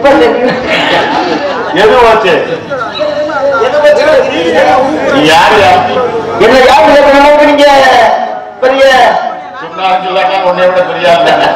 இப்ப தெரியும் எது வச்சு நீ யாரு என்ன யாரு கேட்கணும் நீங்க பெரிய சும்மா சொல்லாம உன்னை விட பெரிய ஆள் தானே.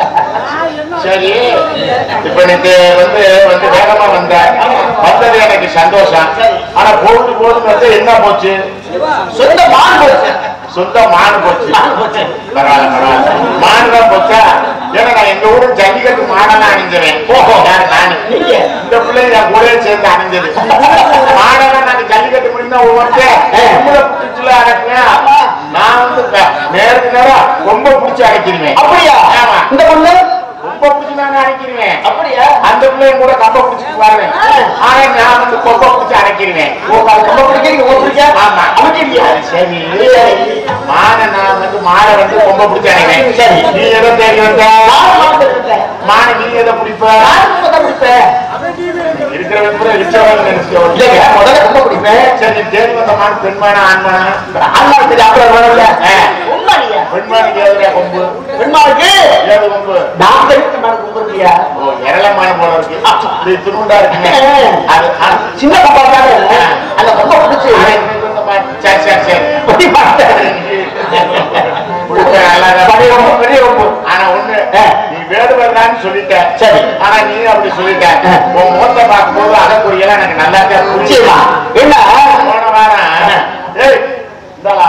சரி இப்ப நீ தே- வந்து வந்து வேகமா வந்த வந்தது எனக்கு சந்தோஷம் ஆனா போட்டு போட்டு வந்து என்ன போச்சு சொந்த மான் போச்சு சொந்த மான் போச்சு மான் போச்சு. பரவாயில்ல பரவாயில்ல மான் தான் போச்சா ஏன்னா நான் எங்க ஊரு ஜல்லிக்கட்டு மாடெல்லாம் அணிஞ்சுவேன் ஓஹோ யாரு நானு நீங்க? இந்த பிள்ளை என் கூட சேர்ந்து அணிஞ்சது மாடெல்லாம் நான் ஜல்லிக்கட்டு முடிந்தா ஒவ்வொருத்தன் உங்களை பிடிச்சுல அடக்குவேன் நான் வந்து க- நேருக்கு நேரம் ரொம்ப பிடிச்சு அடைக்கிடுவேன் அப்படியா ஆமா இந்த பொண்ணு ரொம்ப பிடிச்சு நான் அடைக்கிடுவேன் அப்படியா அந்த பிள்ளையும் கூட கம்ப பிடிச்சிட்டு வருவேன் ஆனா நான் வந்து கொம்ப பிடிச்சு அடைக்கிடுவேன் உங்களுக்கு ரொம்ப பிடிக்கும் உங்களுக்கு பிடிக்கும் ஆமா அமைச்சிருக்கியா அது சரி மானை நான் வந்து மானை வந்து கொம்ப பிடிச்சு அடைவேன் சரி. நீ எதை தேடி வந்த நான் பார்த்துருக்கேன் மானை நீ எதை பிடிப்ப நான் ரொம்ப தான் பிடிப்பேன் இருக்கிறவன் கூட இச்சவன் நினைச்சு இல்லைங்க முதல்ல ரொம்ப பிடிப்பேன் சரி நீ தேடி வந்த மான் பெண்மானா ஆண்மானா அண்ணா சரி அப்புறம் வரல ஆ. உண்மையா பெண்மானுக்கு ஏதுடா கொம்பு பெண்மாளுக்கு ஏது கொம்பு நான் தெரிவித்த மேல கும்பிடுறியா ஓ எரளமான போல இருக்கு இது துணுண்டா இருக்குங்க அது அது- சின்ன பாப்பா தானே அந்த ரொம்ப பிடிச்சி ஆனா இன்னைக்கு வந்து மா- சரி சரி சரி படி பார்த்தேன் உடுப்பு அழகா- படி ரொம்ப பெரிய ரொம்ப ஆனா ஒண்ணு ஆ. நீ வேடுவர்தான்னு சொல்லிட்ட சரி. ஆனா நீ அப்படி சொல்லிட்ட ஆ. உன் முகத்தை பார்க்கும்போது அடக்குறியெல்லாம் எனக்கு நல்லா தான் நிச்சயமா என்ன போன வாரம் ஏய் இந்தாடா.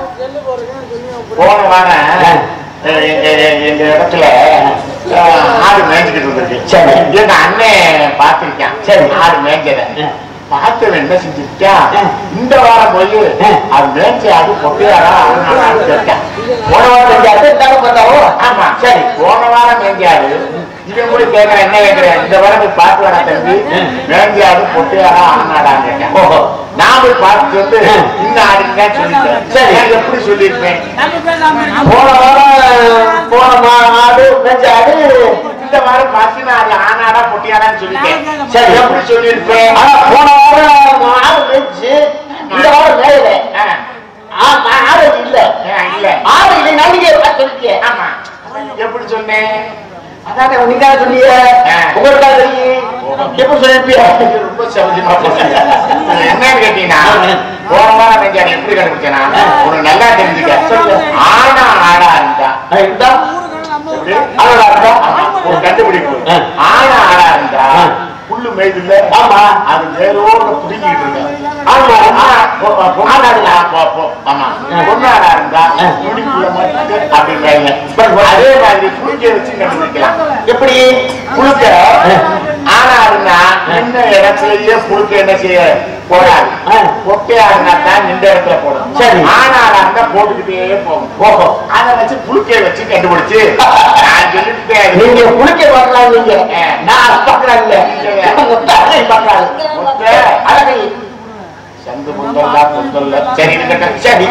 போன வாரம் எ- எ- எ- எங்க இடத்துல அஹ், ஆடு மேய்ஞ்சுக்கிட்டு இருந்திருக்கு சரி. எங்க அண்ணன் பார்த்திருக்கான் சரி. ஆடு மேய்ஞ்சத பார்த்தவன் என்ன செஞ்சிருக்கான் ஆ. இந்த வாரம் போய் ஆ. அது மேய்ச்சி அது பொட்டையாரா ஆடுனாடான்னு கேட்டான் போன வாரம் செஞ்சாரு தானே பார்த்தாவோ ஆமா சரி போன வாரம் மேய்ஞ்சாரு இவன் போய் கேட்கறேன் என்ன கேட்கிறேன் இந்த வாரம் போய் பார்த்து வரேன் தம்பி மேய்ஞ்சாரு பொட்டையாரா ஆனாடான்னு கேட்டேன் ஓஹோ நான் போய் பார்த்துட்டு வந்து ஆ. இன்னும் ஆடுங்க சொல்லிட்டேன் சரி. நான் எப்படி சொல்லியிருப்பேன் போன வாரம் போன மா- ஆடு மேய்ச்சாடு இந்த வாரம் பார்த்து நான் அது ஆனாடா பொட்டியாடான்னு சொல்லிட்டேன் சரி. எப்படி சொல்லியிருப்பேன் ஆனா போன வாரம் ஆடு மேய்ச்சு இந்த வாரம் மேயல ஆ, ஆடு இல்ல ஆ, இல்ல ஆடு இல்லைன்னா நீங்க சொல்லிட்டீங்க ஆமா எப்படி சொன்னேன் அதானே நீங்க சொன்னீங்க ஆ. உங்களுக்கு தெரியும் எப்படி சொல்லிருப்பீங்க இது ரொம்ப சௌஜமா போச்சு இது என்னன்னு கேட்டீங்கன்னா போன வாரம் மேய்ஞ்சாரு எப்படி கண்டுபிடிச்சேனா உனக்கு நல்லா தெரிஞ்சுக்க சொல்லுங்க. ஆனா ஆடா இருந்தா இருந்தா எப்படி? ஆடா இருந்தா? ஆமா, ஒரு கண்டுபிடிப்பு ஆ. ஆனா ஆடா இருந்தா ஆ. புல்லு மேய்துல ஆமா. அது வேரோட புடுங்கிட்டு இருக்கு ஆமா. ஆ, பொ- பொ- பொண்ணாடா, பொ- பொ- ஆமா பொண்ணாடா இருந்தா நுனிக்குள்ள மட்டும் அப்படிங்கிறாங்க அதே மாதிரி புளிக்க வச்சு கண்டுபிடிக்கலாம் எப்படி புழுக்க ஆனா இருந்தா நின்ன இடத்துலயே புழுக்க என்ன செய்ய போடாது ஆ. பொட்டையா இருந்தா தான் நின்ற இடத்துல போடும் சரி. ஆனா இருந்தா போட்டுக்கிட்டே போகும் ஓஹோ அதை வச்சு புழுக்கைய வச்சு கண்டுபிடிச்சு நான் சொல்லிட்டேன் நீங்க குளிக்க பார்க்கலாம் நீங்க ஆ. நான் அது பார்க்கலாம் இல்ல உங்க தாயை பார்க்கலாம் முட்டை. அழகை சந்து முந்தல்லா புந்தல்ல சரி இருக்கட்டும் சரி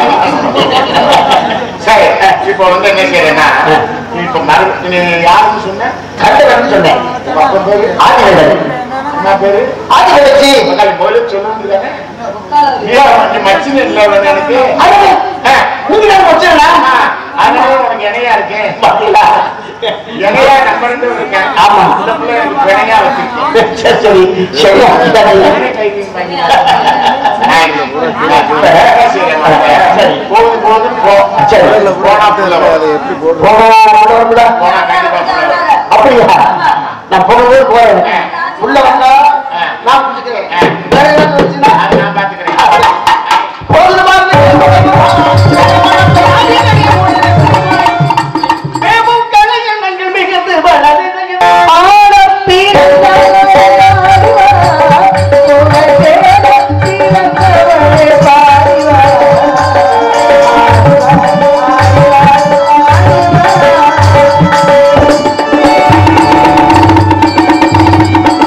சரி இப்ப வந்து என்ன செய்யறேன்னா இப்ப மறு நீ யாருன்னு சொன்ன கண்டவன் சொன்னேன் உங்க அப்பா பேரு ஆதிவேடன் என்ன பேரு ஆதிவேடச்சி முதல்ல முதல்ல சொல்ல முடியல நீ மச்சின இல்ல எனக்கு அழகு ஆ, நீங்க தான் வச்சுருந்தா ஆ, அதனால உனக்கு இணையா இருக்கேன் பாத்தீங்களா இணையா நம்ம ரெண்டு பேரும் இருக்கேன் ஆமா. இந்த பிள்ளை எனக்கு இணையா வச்சிருக்கேன் சரி சரி சரி இணை கைதிங் பண்ணி. நான் இது கூட என்ன செய்யறேன் பாருங்க. சரி. போகுது போகுது போ சரி. போனா புள்ள வரும். போனா போனா கண்டிப்பா புள்ள வரும். அப்படியா நான் போகவே போறேன் உள்ள வந்தா ஆ. நான் புடிச்சுக்கிறேன் ஆ. வேற ஏதாவது வந்துச்சுன்னா அதை நான் பாத்துக்கிறேன் போதுமா மேவும் கலைஞர்கள் மிகுந்து வளருது ஆட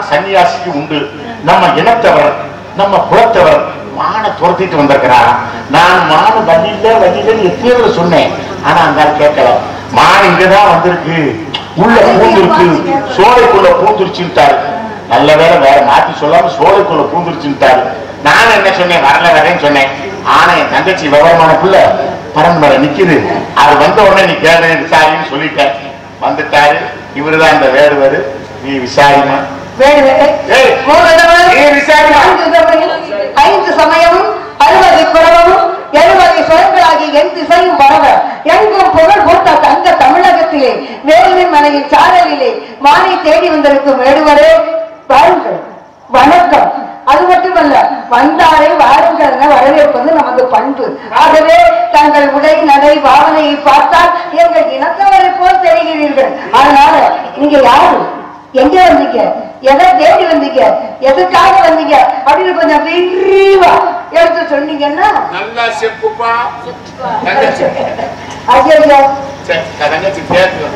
சன்னியாசிக்கு உண்டு நம்ம இனத்தவர் நம்ம குலத்தவர் மான துரத்திட்டு வந்திருக்கிறான் நான் மான வழியில வழியில எத்தனை சொன்னேன் ஆனா அந்த ஆள் கேட்கல மான் இங்கதான் வந்திருக்கு உள்ள பூந்துருக்கு சோலைக்குள்ள பூந்துருச்சுட்டாரு நல்ல வேலை வேற மாத்தி சொல்லாம சோலைக்குள்ள பூந்துருச்சுட்டாரு நான் என்ன சொன்னேன் வரல வரேன்னு சொன்னேன் ஆனா என் தங்கச்சி விவரமான புள்ள பரம்பரை நிக்குது அது வந்த உடனே நீ கேளு விசாரின்னு சொல்லிட்டேன் வந்துட்டாரு இவருதான் இந்த வேடுவர் நீ விசாரிமா வேறு வேலை. ஏய், மூலதனம், நீ விசாரிமா நான்கு சமயம், ஐந்து சமயமும் அறுபது குறவமும் எழுபது சுரங்களாகி என் திசையும் பரவ எங்கும் புகழ் போட்ட தங்க தமிழகத்திலே வேலுவின் மனையின் சாரலிலே மானை தேடி வந்திருக்கும் வேடுவரே வாருங்கள் வணக்கம் அது மட்டுமல்ல வந்தாரை வாருங்கள் என வரவேற்பது நமது பண்பு ஆகவே தங்கள் உடை நடை பாவனையை பார்த்தால் எங்கள் இனத்தவரை போல் தெரிகிறீர்கள் அதனால நீங்க யாரு எங்க வந்தீங்க எதை தேடி வந்தீங்க எதுக்காக வந்தீங்க அப்படின்னு கொஞ்சம் விரிவா எடுத்து சொன்னீங்கன்னா நல்லா செப்புப்பா தங்கச்சி ஐயோ சரி, தங்கச்சி கேட்கும்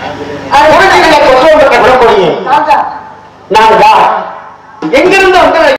அது விடக்கூடிய நான் தான் நான் தான் எங்கிருந்து வந்த